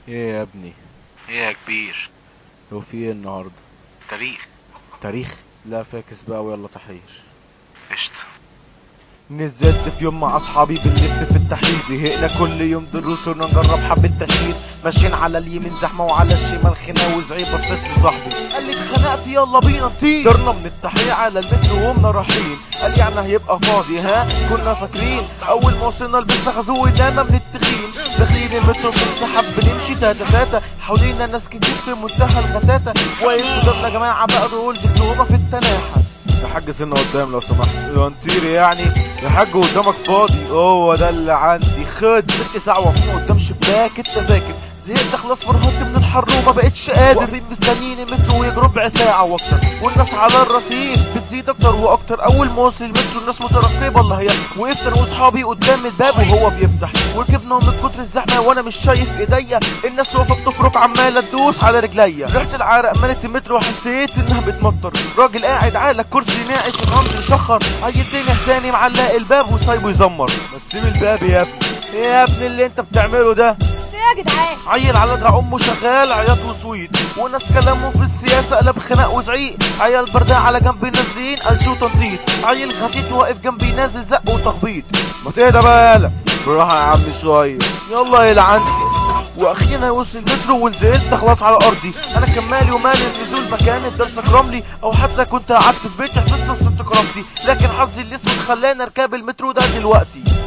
ايه يا ابني ايه يا كبير هو في ايه النهارده تاريخ تاريخ لا فاكس بقى ويلا تحرير قشطة نزلت في يوم مع اصحابي بنلف في التحرير زهقنا كل يوم دروس ونجرب حبة تشهير ماشيين على اليمين زحمة وعلى الشمال خناق وزعيق بصيت لصاحبي قال لي اتخنقت يلا بينا نطير طرنا من التحرير على المترو وقمنا رايحين قال يعني هيبقى فاضي ها كنا فاكرين اول ما وصلنا لبسنا غزو وناما من التخين داخلين المترو بنسحب بنمشي تاتا تاتا حوالينا ناس كتير في منتهى الغتاتة واقف قدامنا جماعة بقى دول دبلومة في التناحة يا حاج سنة قدام لو سمحت هنطير يعني يا حاج قدامك فاضي هو ده اللي عندي خد ست ساعة واقفين قدام شباك التذاكر زهقت خلاص فرهدت من الحر وما بقتش قادر واقفين مستنيين المترو ويجي ربع ساعة واكتر والناس على الرصيف بتزيد اكتر واكتر اول ما وصل المترو الناس مترقبة اللي هي وقفت انا واصحابي قدام الباب وهو بيفتح وركبنا من كتر الزحمة وانا مش شايف ايديا الناس واقفة بتفرك عمالة تدوس على رجليا ريحة العرق ملت المترو وحسيت انها بتمطر راجل قاعد على كرسي ناعي في الرمل يشخر عيل تاني تاني معلق الباب وسايبه يزمر بسيب الباب يا ابني ايه يا ابني اللي انت بتعمله ده ايه يا جدعان عيل على دراع امه شغال عياط وسويت وناس كلامهم في السياسه قلب خناق وزعيق عيال برداء على جنب نازلين قال شو تنطيط عيل خطيط واقف جنبي نازل زق وتخبيط ما تهدى بقى يالا بالراحه يا عم شويه يلا يلعن واخيرا وصل المترو ونزلت خلاص على ارضي انا كان مالي ومالي النزول مكان الدرس اكرملي او حتى كنت قعدت في بيتي حفظت وصلت كرامتي لكن حظي الاسود خلاني اركب المترو ده دلوقتي